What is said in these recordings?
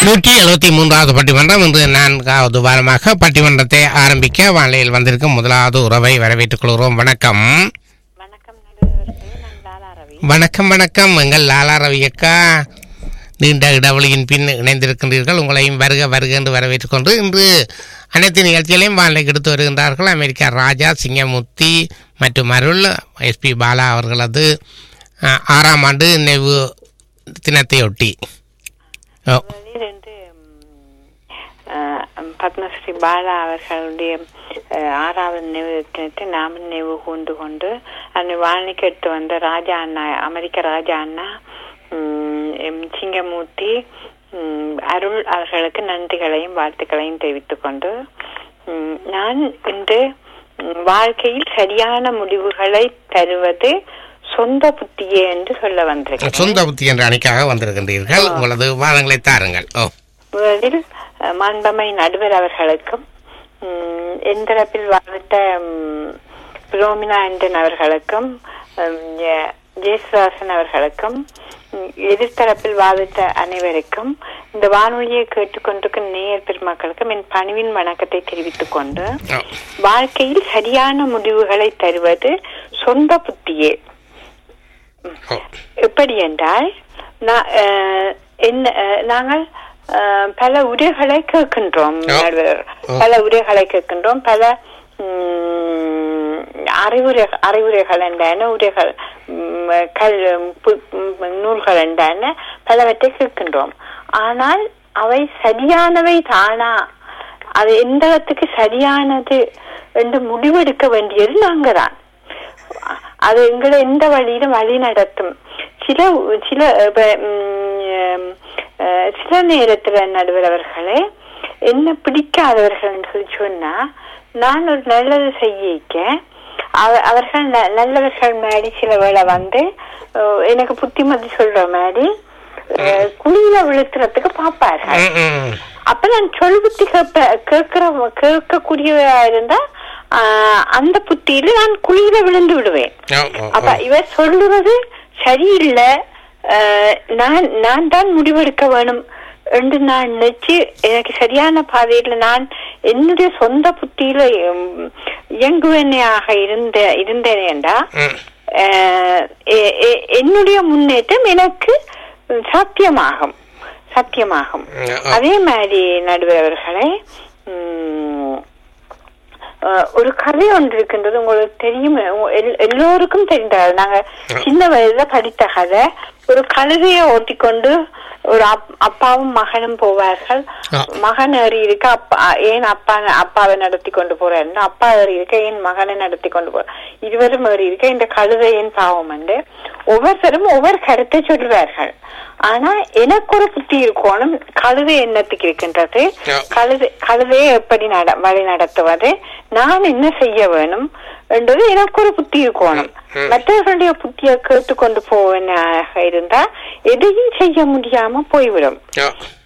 நூற்றி எழுபத்தி மூன்றாவது பட்டிமன்றம் இன்று நான்காவது வாரமாக பட்டிமன்றத்தை ஆரம்பிக்க வானிலையில் வந்திருக்கும் முதலாவது உறவை வரவேற்றுக் கொள்கிறோம் வணக்கம் வணக்கம் நடுவர்களே நான் லாலா ரவி வணக்கம் வணக்கம் எங்கள் லாலா ரவி அக்கா நீண்ட இடைவெளியின் பின் இணைந்திருக்கின்றீர்கள் உங்களையும் வருக வருக என்று வரவேற்றுக் கொண்டு இன்று அனைத்து நிகழ்ச்சிகளையும் வானிலைக்கு எடுத்து வருகின்றார்கள் அமெரிக்கா ராஜா சிங்கமுத்தி மற்றும் அருள் எஸ்பி பாலா அவர்களது அஹ், ஆறாம் ஆண்டு நினைவு தினத்தையொட்டி ஓ முதலில் வந்து ம், அஹ், பத்மஸ்ரீ பாலா அவர்களுடைய அஹ், ஆறாவது நினைவு தினத்தை நாம் நினைவு கூண்டு கொண்டு அந்த வானிலைக்கு எடுத்து வந்த ராஜா அண்ணா அமெரிக்க ராஜா அண்ணா ம், எம், சிங்கமூர்த்தி ம், அருள் அவர்களுக்கு நன்றிகளையும் வாழ்த்துக்களையும் தெரிவித்துக் கொண்டு ம், நான் இன்று ம், வாழ்க்கையில் சரியான முடிவுகளை தருவது சொந்த புத்தியே என்று சொல்ல வந்திருக்கிறேன் சொந்த புத்தி என்ற அணிக்காக வந்திருக்கின்றீர்கள் உங்களது வாதங்களை தாருங்கள் ஓ முதலில் அஹ், மாண்பமை நடுவர் அவர்களுக்கும் ம், எந்தரப்பில் வாதிட்ட ம், புரோமினா ஆண்டன் அவர்களுக்கும் ம், ஜெ- ஜெயசுதாசன் அவர்களுக்கும் ம், எதிர்த்தரப்பில் வாதிட்ட அனைவருக்கும் இந்த வானொலியை கேட்டுக்கொண்டிருக்கும் நேயர் பெருமக்களுக்கும் என் பணிவின் வணக்கத்தை தெரிவித்துக் கொண்டு ஓ. வாழ்க்கையில் சரியான முடிவுகளை தருவது சொந்த புத்தியே ஓ. எப்படி என்றால் நா- அஹ், என்ன அஹ், நாங்கள் அஹ், பல உரைகளை கேட்கின்றோம் ஓ. நடுவர். ஓ. பல உரைகளை கேட்கின்றோம் பல ம், அறிவுரை அறிவுரைகள் என்றான உரைகள் ம், கல் பு- ம், நூல்கள் என்றான பலவற்றை கேட்கின்றோம் ஆனால் அவை சரியானவை தானா அது எந்த இடத்துக்கு சரியானது என்று முடிவெடுக்க வேண்டியது நாங்க தான் அது எங்களை எந்த வழியிலும் வழி நடத்தும் சில சில இப்ப, ம், அஹ், சில நேரத்துல நடுவர் அவர்களே என்ன பிடிக்காதவர்கள் சொல்லி சொன்னா நான் ஒரு நல்லது செய்யிக்க அவ- அவர்கள் ந- நல்லவர்கள் மாதிரி சில வேளை வந்து அஹ், எனக்கு புத்திமதி சொல்ற மாதிரி அஹ், குழியில விழுத்துறதுக்கு பாப்பார்கள் ம், ம். அப்ப நான் சொல் புத்தி கேட்ப கேட்கிற கேட்கக்கூடியவா இருந்தா ஆஹ், அந்த புத்தியில நான் குழியில விழுந்து விடுவேன் ஓ, ஓ, அப்ப ஓ. இவர் சொல்லுவது சரியில்லை ஆஹ், நான் நான் தான் முடிவெடுக்க வேணும் என்று நான் நினைச்சு எனக்கு சரியான பாதையில நான் என்னுடைய சொந்த புத்தியில உம், இயங்குவனையாக இருந்த இருந்தேனேண்டா ம். ஆஹ், எ- எ- என்னுடைய முன்னேற்றம் எனக்கு சாத்தியமாகும் சத்தியமாகும் ம், ஆ. அதே மாதிரி நடுவர் அவர்களே உம், அஹ், ஒரு கதை ஒன்று இருக்கின்றது உங்களுக்கு தெரியும் உங்க எல்- எல்லோருக்கும் தெரிந்தது நாங்க சின்ன வயதுல படித்த கதை ஒரு கழுதையை ஓட்டிக்கொண்டு ஒரு அப்- அப்பாவும் மகனும் போவார்கள் ஆ. மகன் ஏறி இருக்க அப்பா ஏன் அப்பா அப்பாவை நடத்தி கொண்டு போறாருன்னு அப்பா ஏறி இருக்க ஏன் மகனை நடத்தி கொண்டு போற இருவரும் ஏறி இருக்க இந்த கழுதையின் பாவம் வந்து ஒவ்வொருத்தரும் ஒவ்வொரு கருத்தை சொல்லுவார்கள் ஆனா எனக்கு ஒரு புத்தி இருக்கணும் கழுதை என்னத்துக்கு இருக்கின்றது ஆ. கழுதை கழுதையை எப்படி நட வழி நடத்துவது நான் என்ன செய்ய வேணும் என்றது எனக்கு ஒரு புத்தி இருக்கணும் ம். மற்றவர்களுடைய புத்தியை கேட்டுக்கொண்டு போவனாக இருந்தா எதையும் செய்ய முடியாம போய்விடும் ஓ.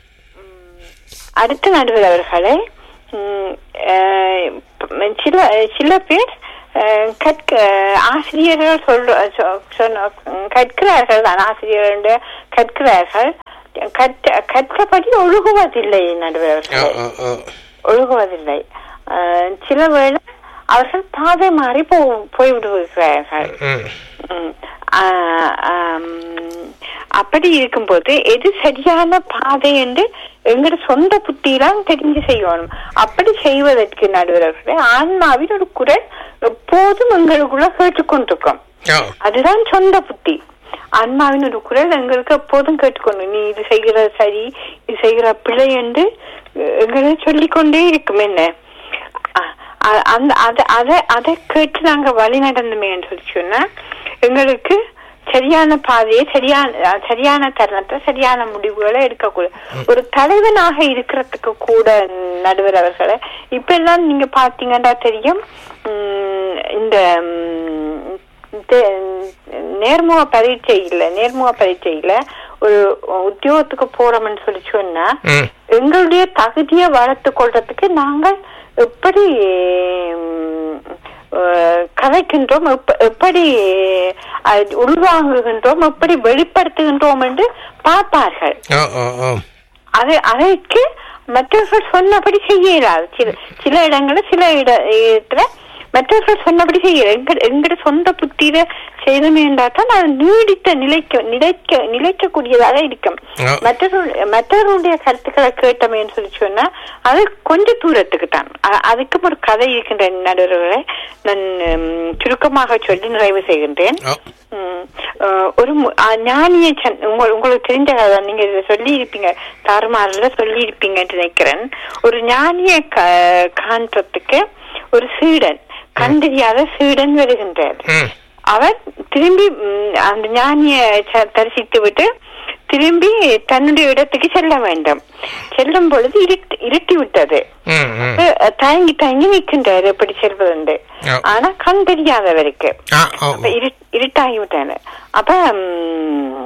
அடுத்த நடுவர் அவர்களே ம், அஹ், சில சில பேர் அஹ், கற்க ஆசிரியர்கள் சொல்ற சொ- சொன்ன கற்கிறார்கள் தான் ஆசிரியர்கள் கற்கிறார்கள் கற்ற கற்றபடி ஒழுகுவதில்லை நடுவர் ஓ, அவர்களே ஓ, ஓ. ஒழுகுவதில்லை அஹ், சில வேளை அவர்கள் பாதை மாறி போ போய்விடுகிறார்கள் ம். ம். ஆ, ஆம், அப்படி இருக்கும்போது எது சரியான பாதை என்று எங்கட சொந்த புத்தியிலாம் தெரிஞ்சு செய்யணும் அப்படி செய்வதற்கு நடுவர்களே ஆன்மாவின் ஒரு குரல் எப்போதும் எங்களுக்குள்ள கேட்டுக்கொண்டிருக்கும் ஓ. அதுதான் சொந்த புத்தி ஆன்மாவின் ஒரு குரல் எங்களுக்கு எப்போதும் கேட்டுக்கொண்டு நீ இது செய்கிற சரி இது செய்கிற பிழை என்று எங்களை சொல்லிக்கொண்டே இருக்கும் என்ன அ- அ- அந்த அத- அத அதை கேட்டு நாங்க வழி நடந்தோமே என்று சொல்லி சொன்னா எங்களுக்கு சரியான பாதையை சரியான சரியான தருணத்தை சரியான முடிவுகளை எடுக்கக்கூட ஒரு தலைவனாக இருக்கிறதுக்கு கூட நடுவர் அவர்களை இப்ப எல்லாம் நீங்க பாத்தீங்கன்னா தெரியும் உம், இந்த உம், தே- நேர்முக பரீட்சை இல்ல நேர்முக பரீட்சை இல்ல ஒரு உத்தியோகத்துக்கு போறோம்னு சொல்லி சொன்னா ம். எங்களுடைய தகுதியை வளர்த்து கொள்றதுக்கு நாங்கள் எப்படி உம், அஹ், கதைக்கின்றோம் எப்ப- எப்படி அஹ், உள்வாங்குகின்றோம் எப்படி வெளிப்படுத்துகின்றோம் என்று பார்ப்பார்கள் ஓ, ஓ, ஓ. அது அதற்கு மற்றவர்கள் சொன்னபடி செய்ய இயலாது சில சில இடங்களில் சில இட இடத்துல மற்றவர்கள் சொன்னபடி செய்ய எங்க எங்கட சொந்த புத்தியில செய்தோமேன்றா தான் அது நீடித்த நிலைக்க நிலைக்க நிலைக்கக்கூடியதாக இருக்கும் ஆ. மற்றவர்கள் மற்றவர்களுடைய கருத்துக்களை கேட்டோமேன்னு சொல்லி சொன்னா அது கொஞ்ச தூரத்துக்கு தான் அ- அதுக்கும் ஒரு கதை இருக்கின்ற நடுவர்களை நான் ம், சுருக்கமாக சொல்லி நிறைவு செய்கின்றேன் ஓ ம், அஹ், ஒரு மு- அஹ், ஞானிய சன் உங்க- உங்களுக்கு தெரிஞ்ச கதை நீங்க இதை சொல்லி இருப்பீங்க தாறுமாறுல சொல்லி இருப்பீங்கன்னு நினைக்கிறேன் ஒரு ஞானிய க- காண்றதுக்கு ஒரு சீடன் கண்டறியாத சீடன் வருகின்றார் ம் அவர் திரும்பி ம், அந்த ஞானிய ச- தரிசித்து விட்டு திரும்பி தன்னுடைய இடத்துக்கு செல்ல வேண்டும் செல்லும் பொழுது இருட்டு இருட்டி விட்டது ம் ம் அஹ், தயங்கி தயங்கி நிற்கின்றார் எப்படி செல்வதுண்டு ஓ. ஆனா கண் தெரியாதவருக்கு ஆ ஓ அப்ப இரு- இருட்டாகி விட்டாரு அப்ப ம்,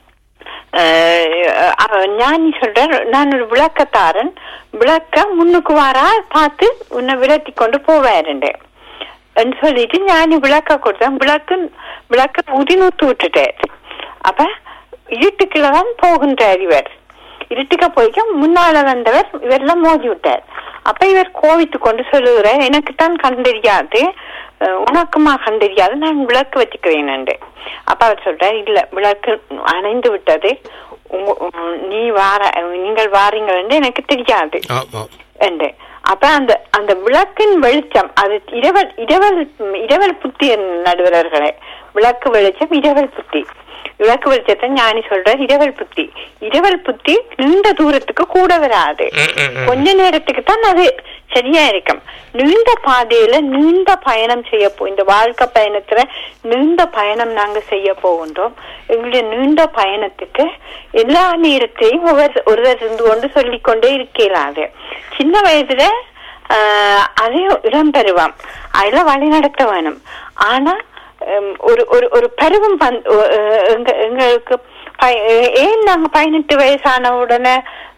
அஹ், அவ ஞானி சொல்ற நான் ஒரு விளக்கத்தாரன் விளக்க முன்னுக்கு வாரா பார்த்து உன்னை விரட்டி கொண்டு போவாருண்டு என்று சொல்லிட்டு ஞானி விளக்க கொடுத்தேன் விளக்கு விளக்க உதி நூத்து விட்டுட்டார் அப்ப இருட்டுக்குள்ளதான் போகின்றார் இவர் இருட்டுக்க போய்க்க முன்னால வந்தவர் இவரெல்லாம் மோதி விட்டார் அப்ப இவர் கோவித்து கொண்டு சொல்லுகிறார் எனக்குத்தான் கண் தெரியாது அஹ், உனக்குமா கண் தெரியாது நான் விளக்கு வச்சுக்கிறேன் அப்ப அவர் சொல்றார் இல்ல விளக்கு அணைந்து விட்டது உங்க- உம், நீ வார நீங்கள் வாரீங்கள் என்று எனக்கு தெரியாது ஓ ஓ என்று அப்ப அந்த அந்த விளக்கின் வெளிச்சம் அது இரவல் இரவல் இரவல் புத்தி நடுவர்களே விளக்கு வெளிச்சம் இரவல் புத்தி விளக்கு வெளிச்சத்தை ஞானி சொல்ற இரவல் புத்தி இரவல் புத்தி நீண்ட தூரத்துக்கு கூட வராது ம், ம், ம். கொஞ்ச நேரத்துக்கு தான் அது சரியா இருக்கும் நீண்ட பாதையில நீண்ட பயணம் செய்ய போ இந்த வாழ்க்கை பயணத்துல நீண்ட பயணம் நாங்க செய்ய போகின்றோம் எங்களுடைய நீண்ட பயணத்துக்கு எல்லா நேரத்தையும் ஒருவர் ஒருவர் இருந்து கொண்டு சொல்லிக்கொண்டே இருக்கலாது சின்ன வயதுல ஆஹ் அதே இளம் பருவம் அதுல வழி நடத்த வேணும் ஆனா ஹம், ஒரு ஒரு ஒரு பருவம் வந்து அஹ், எங்க எங்களுக்கு பய- ஏன் நாங்க பதினெட்டு வயசான உடனே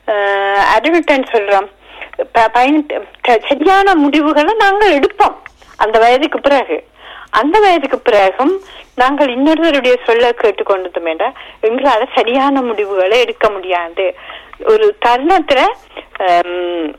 அடல்ட்னு சொல்றோம் ப- பதினெட்டு ச- சரியான முடிவுகளை நாங்கள் எடுப்போம் அந்த வயதுக்கு பிறகு அந்த வயதுக்கு பிறகும் நாங்கள் இன்னொருவருடைய சொல்ல கேட்டுக்கொண்டதும் என்றால் எங்களால சரியான முடிவுகளை எடுக்க முடியாது ஒரு தருணத்துல ஹம்,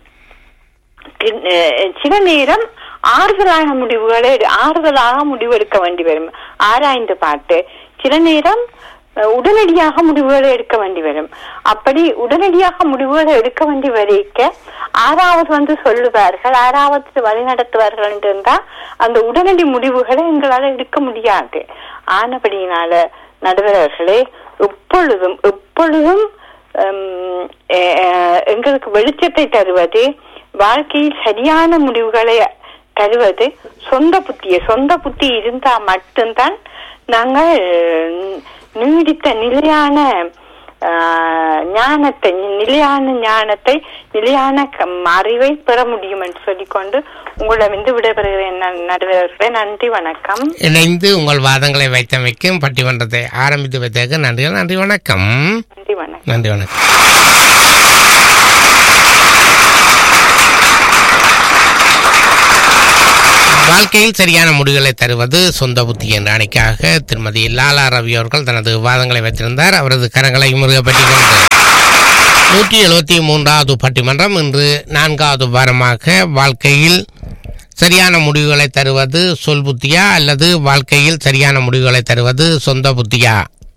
பின்- அஹ் சில நேரம் ஆறுதலாக முடிவுகளை எடு- ஆறுதலாக முடிவு எடுக்க வேண்டி வரும் ஆராய்ந்து பார்த்து சில நேரம் அஹ், உடனடியாக முடிவுகளை எடுக்க வேண்டி வரும் அப்படி உடனடியாக முடிவுகளை எடுக்க வேண்டி வரைக்க ஆறாவது வந்து சொல்லுவார்கள் ஆறாவது வழி நடத்துவார்கள் என்று இருந்தா அந்த உடனடி முடிவுகளை எங்களால எடுக்க முடியாது ஆனபடியினால நடுவர்களே எப்பொழுதும் எப்பொழுதும் ஹம், அஹ், அஹ், எங்களுக்கு வெளிச்சத்தை தருவது வாழ்க்கையில் சரியான முடிவுகளை தருவது சொந்த புத்திய சொந்த புத்தி இருந்தா மட்டும்தான் நாங்கள் நீடித்த நிலையான ஆஹ், ஞானத்தை நிலையான ஞானத்தை நிலையான கம்- அறிவை பெற முடியும் என்று சொல்லிக்கொண்டு உங்களிடமிருந்து விடைபெறுகிறேன் நான் நடுவர்களே நன்றி வணக்கம் இணைந்து உங்கள் வாதங்களை வைத்தமைக்கும் பட்டிமன்றத்தை ஆரம்பித்து வைத்ததற்கு நன்றி நன்றி வணக்கம் நன்றி வணக்கம் நன்றி வணக்கம் வாழ்க்கையில் சரியான முடிவுகளை தருவது சொந்த புத்தி என்ற அணிக்காக திருமதி லாலா ரவி அவர்கள் தனது வாதங்களை வைத்திருந்தார் அவரது கரங்களை முருகப்பட்டி கொண்டு நூற்றி எழுபத்தி மூன்றாவது பட்டிமன்றம் இன்று நான்காவது வாரமாக வாழ்க்கையில் சரியான முடிவுகளை தருவது சொல் புத்தியா அல்லது வாழ்க்கையில் சரியான முடிவுகளை தருவது சொந்த புத்தியா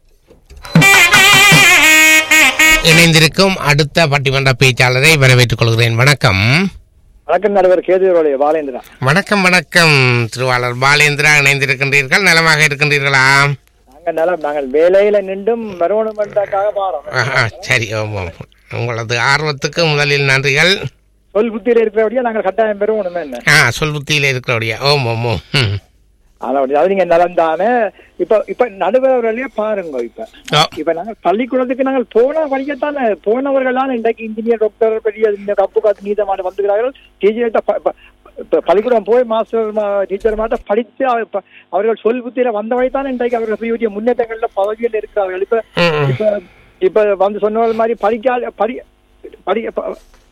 இணைந்திருக்கும் அடுத்த பட்டிமன்ற பேச்சாளரை வரவேற்றுக் கொள்கிறேன் வணக்கம் வணக்கம் நடுவர் கேதுவருடைய பாலேந்திரன் வணக்கம் வணக்கம் திருவாளர் பாலேந்திரா இணைந்திருக்கின்றீர்கள் நலமாக இருக்கின்றீர்களா நாங்க நலம் நாங்கள் வேலையில நின்றும் வரணும் என்றக்காக பாரோம் ஆஹா, சரி ஓம் ஓம் உங்களது ஆர்வத்துக்கு முதலில் நன்றிகள் சொல் புத்தியில இருக்கிறபடியா நாங்கள் கட்டாயம் பெறுவோம் என்ன ஆ சொல் புத்தியில் இருக்கிறபடியா ஓம் ஓம் ஓம் ம். அதோடைய அது நீங்க நலம் தானே இப்ப இப்ப நடுவர்களே பாருங்க இப்ப ஓ, இப்ப நாங்கள் பள்ளிக்கூடத்துக்கு நாங்கள் போன படிக்கத்தானே போனவர்கள் தான் இன்றைக்கு இன்ஜினியர் டாக்டர் பெரிய இந்த கப்பு காத்து நீதமான வந்துகிறார்கள் டீச்சர்கிட்ட பள்ளிக்கூடம் போய் மாஸ்டர் டீச்சர் மாட்ட படித்து அவ- ப- அவர்கள் சொல் புத்தியில வந்தவரை தான் இன்றைக்கு அவர்கள் பெரிய முன்னேற்றங்கள்ல பதவியில் இருக்கிறார்கள் இப்ப ம், ம். இப்ப இப்ப வந்து சொன்ன மாதிரி படிக்காத படி படி ப-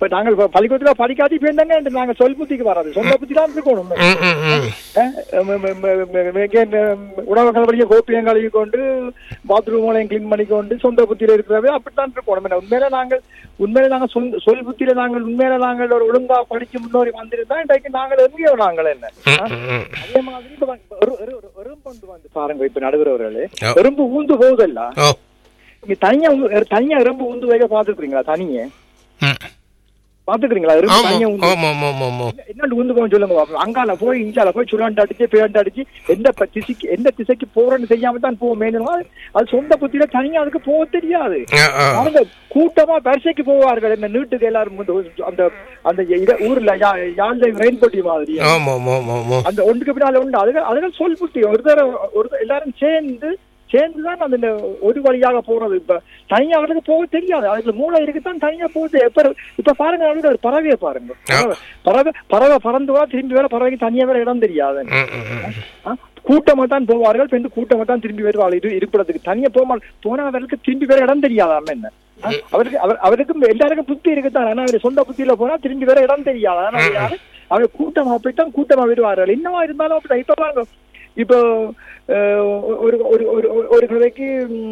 இப்ப நாங்கள் இப்ப பள்ளிக்கூடத்துல படிக்காட்டி போயிருந்தாங்க நாங்க சொல் புத்திக்கு வராது சொந்த புத்தி தான் இருக்கணும் ம் ம் ம் அஹ் ம- ம- ம- ம- மிக ம- உணவகங்கள் வழியே கோப்பியம் கழுவி கொண்டு பாத்ரூம்களையும் கிளீன் பண்ணி கொண்டு சொந்த புத்தியில இருக்கிறவே அப்படித்தான் இருக்கணும் என்ன, உண்மையில நாங்கள் உண்மையில நாங்கள் சொல் சொல் புத்தியில நாங்கள் உண்மையில நாங்கள் ஒரு ஒழுங்கா படிச்சு முன்னோரி வந்திருந்தா இன்றைக்கு நாங்கள் எங்கேயோ நாங்கள் என்ன ம், ம், ம். அதே மாதிரி இப்ப வந்து ஒரு ஒரு ஒரு எறும்பு வந்து வந்து பாருங்க இப்ப நடுகிறவர்களே ஓ. எறும்பு ஊந்து போகுதல்ல ஓ நீங்க தனியா ஊ- தனியா எறும்பு ஊந்து வைக்க பாத்துக்கிறீங்களா தனியே ம் பாத்துக்கிறீங்களா எறும்பு ஆமாம் தனியா ஊந்து ஆமாம் ஆமாம் ஆமாம் என்ன உந்து போகும் சொல்லுங்க பாப்போம். அங்கால போய் இஞ்சால போய் சுழாண்டு அடிச்சு பேண்டு அடிச்சு எந்த ப- திசைக்கு எந்த திசைக்கு போறேன்னு தெரியாம தான் போவோம் மேலும் அது சொந்த புத்தியில தனியா அதுக்கு போக தெரியாது ஆ ஆ அவங்க கூட்டமா வரிசைக்கு போவார்கள் இந்த நீட்டுக்கு எல்லாரும் வந்து அந்த அந்த இத- ஊர்ல யா- யாழ்லை ரெயின்பட்டி மாதிரி ஆமாம் ஆமாம் ஆமாம் அந்த ஒன்றுக்கு பின்னால உண்டு அதுகள் அதுகள் சொல் புத்தி ஒரு தடவை ஒரு தடவை எல்லாரும் சேர்ந்து சேர்ந்துதான் அந்த ஒரு வழியாக போறது இப்ப தனியா அவருக்கு போக தெரியாது அதுல மூளை இருக்குதான் தனியா போகுது எப்ப இப்ப பாருங்க அவருக்கு ஒரு பறவையை பாருங்க பறவை பறவை பறவை பறந்து வா திரும்பி வேற பறவைக்கு தனியா வேற இடம் தெரியாது ம் ம் ம் ஆ, கூட்டமா தான் போவார்கள் பெண்டு கூட்டமா தான் திரும்பி வருவாள் இது இருப்பிடத்துக்கு தனியா போக போனா அவருக்கு திரும்பி வேற இடம் தெரியாதாம என்ன ஆ, அவருக்கு அவர் அவருக்கும் எல்லாருக்கும் புத்தி இருக்குதான் ஆனா அவர் சொந்த புத்தியில போனா திரும்பி வேற இடம் தெரியாது ஆனா அவர் யாரு அவர் கூட்டமா போய்தான் கூட்டமா வருவார்கள் என்னவா இருந்தாலும் அப்படிதான் இப்ப பாருங்க இப்போ அஹ், ஒரு ஒரு ஒரு ஒரு கதைக்கு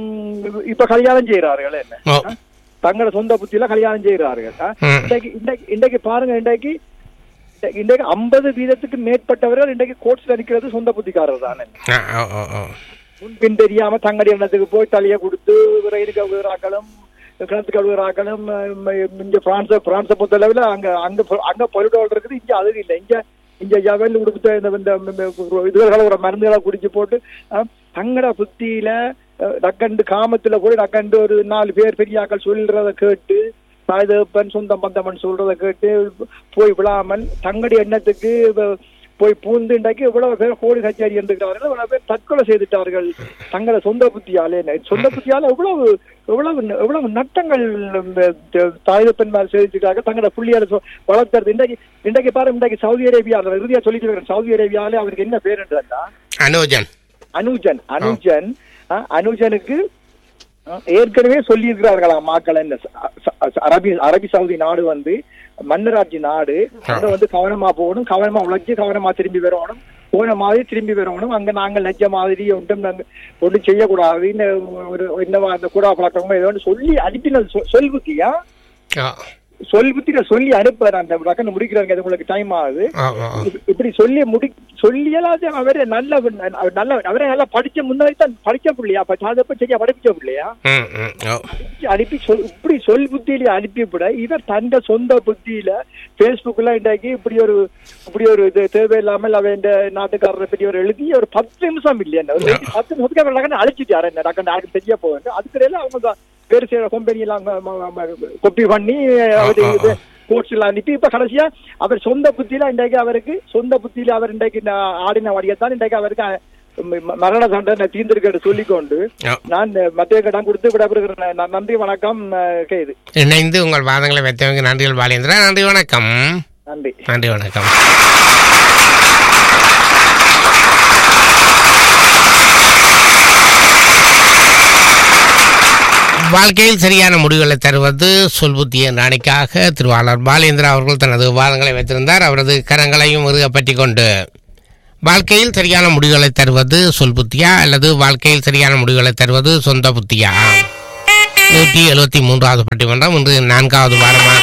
ம், இப்ப கல்யாணம் செய்யறார்கள் என்ன ஓ ஆ, தங்களோட சொந்த புத்தியில கல்யாணம் செய்யறார்கள் ஆ, ம். இன்றைக்கு இன்றைக்கு இன்றைக்கு பாருங்க இன்றைக்கு இன்றைக்கு- இன்றைக்கு ஐம்பது வீதத்துக்கு மேற்பட்டவர்கள் இன்றைக்கு கோர்ட்ஸ்ல நிக்கிறது சொந்த புத்திக்காரர் தானே ஆ ஓ ஓ ஓ முன்பின் தெரியாம தங்கடி எண்ணத்துக்கு போய் தலையை கொடுத்து ரயில் கழுவுறாக்களும் கிணத்து கழுவுறாக்களும் இங்க பிரான்ஸ பிரான்ஸை பொறுத்த அளவுல அங்க அங்க பொ- அங்க பொருடோல் இருக்குது இங்க அது இல்லை இங்க இங்க ஜவல் கொடுத்த இந்த இந்த இதுகளை ஒரு மருந்துகளை குடிச்சு போட்டு அஹ், தங்கட புத்தியில அஹ், டக்கண்டு காமத்துல போய் டக்கண்டு ஒரு நாலு பேர் பெரியாக்கள் சொல்றத கேட்டு தாய்தப்பன் சொந்தம் பந்தமன் சொல்றத கேட்டு போய் விழாமல் தங்கடி எண்ணத்துக்கு வ- போய் பூந்து இன்றைக்கு இவ்வளவு பேர் கோடி கச்சேரி இருந்துக்கிறார்கள் இவ்வளவு பேர் தற்கொலை செய்துட்டார்கள் தங்களை சொந்த புத்தியாலே சொந்த புத்தியால எவ்வளவு எவ்வளவு எவ்வளவு நட்டங்கள் தாய்தப்பன் மேல் செய்திருக்காங்க தங்களோட புள்ளியால சொ- வளர்த்தறது இன்றைக்கு இன்றைக்கு பாரு இன்றைக்கு சவுதி அரேபியா இறுதியா சொல்லிட்டு இருக்கிறேன் சவுதி அரேபியாலே அவருக்கு என்ன பேர் என்றா அனுஜன் அனுஜன் அனுஜன் ஆ, அனுஜனுக்கு ஆ, ஏற்கனவே சொல்லி இருக்கிறார்களாம் மக்கள் இந்த ச- ச- அரபி அரபி சவுதி நாடு வந்து மன்னராட்சி நாடு அங்க வந்து கவனமா போகணும் கவனமா உழைச்சு கவனமா திரும்பி வரணும் போன மாதிரி திரும்பி வரணும் அங்க நாங்கள் லஞ்ச மாதிரி ஒன்றும் நாங்க ஒன்றும் செய்யக்கூடாது இந்த ஒரு என்னவா அந்த கூடா பழக்கமோ ஏதோ ஒன்று சொல்லி அனுப்பினது சொ- சொல் புத்தியா ஆ சொல் புத்தியில சொல்லி அனுப்புறேன் அந்த டக்குன்னு முடிக்கிறாங்க அது உங்களுக்கு டைம் ஆகுது ஆ ஆ ஆ. இப்ப- இப்படி சொல்லி முடி சொல்லியலாச்சும் அவரே நல்ல நல்ல அவரே நல்லா படிச்ச முன்னாடி தான் படிச்ச பிள்ளையா அப்ப சாதப்ப சரியா படிச்ச பிள்ளையா ம் ம் ஓ அனுப்பி சொல் இப்படி சொல் புத்தியில அனுப்பிவிட இவர் தந்த சொந்த புத்தியில பேஸ்புக்ல இன்றைக்கு இப்படி ஒரு இப்படி ஒரு இது தேவையில்லாமல் அவன் இந்த நாட்டுக்காரரை பற்றி ஒரு எழுதி ஒரு பத்து நிமிஷம் இல்லையா என்ன? ஒரு எழுதி பத்து நிமிஷத்துக்கு அவர் டக்குன்னு அழிச்சிட்டாரு என்ன டக்குன்னு யாருக்கு தெரிய போகுது அதுக்கிடையில அவங்க தான் வேறு செய்யற கம்பெனி எல்லாம் கொப்பி பண்ணி அவரு இது கோர்ட்ஸ் எல்லாம் அனுப்பி இப்ப கடைசியா அவர் சொந்த புத்தியில இன்றைக்கு அவருக்கு சொந்த புத்தியில அவர் இன்றைக்கு நான் ஆடின வடியத்தான் இன்றைக்கு அவருக்கு அஹ், ம- மரண தண்டனை தீர்ந்திருக்கிறது சொல்லிக்கொண்டு ஆ. நான் மத்திய கடன் கொடுத்து விடப்படுகிறேன் நான் நன்றி வணக்கம் அஹ், கேது இணைந்து உங்கள் வாதங்களை வைத்தவங்க நன்றிகள் பாலேந்திரா நன்றி வணக்கம் நன்றி நன்றி வணக்கம் வாழ்க்கையில் சரியான முடிவுகளை தருவது சொல்புத்திய நாளைக்காக திருவாளர் பாலேந்திரா அவர்கள் தனது வாதங்களை வைத்திருந்தார் அவரது கரங்களையும் இறுக பற்றி கொண்டு வாழ்க்கையில் சரியான முடிவுகளை தருவது சொல் புத்தியா அல்லது வாழ்க்கையில் சரியான முடிவுகளை தருவது சொந்த புத்தியா நூற்றி எழுபத்தி மூன்றாவது பட்டிமன்றம் இன்று நான்காவது வாரமாக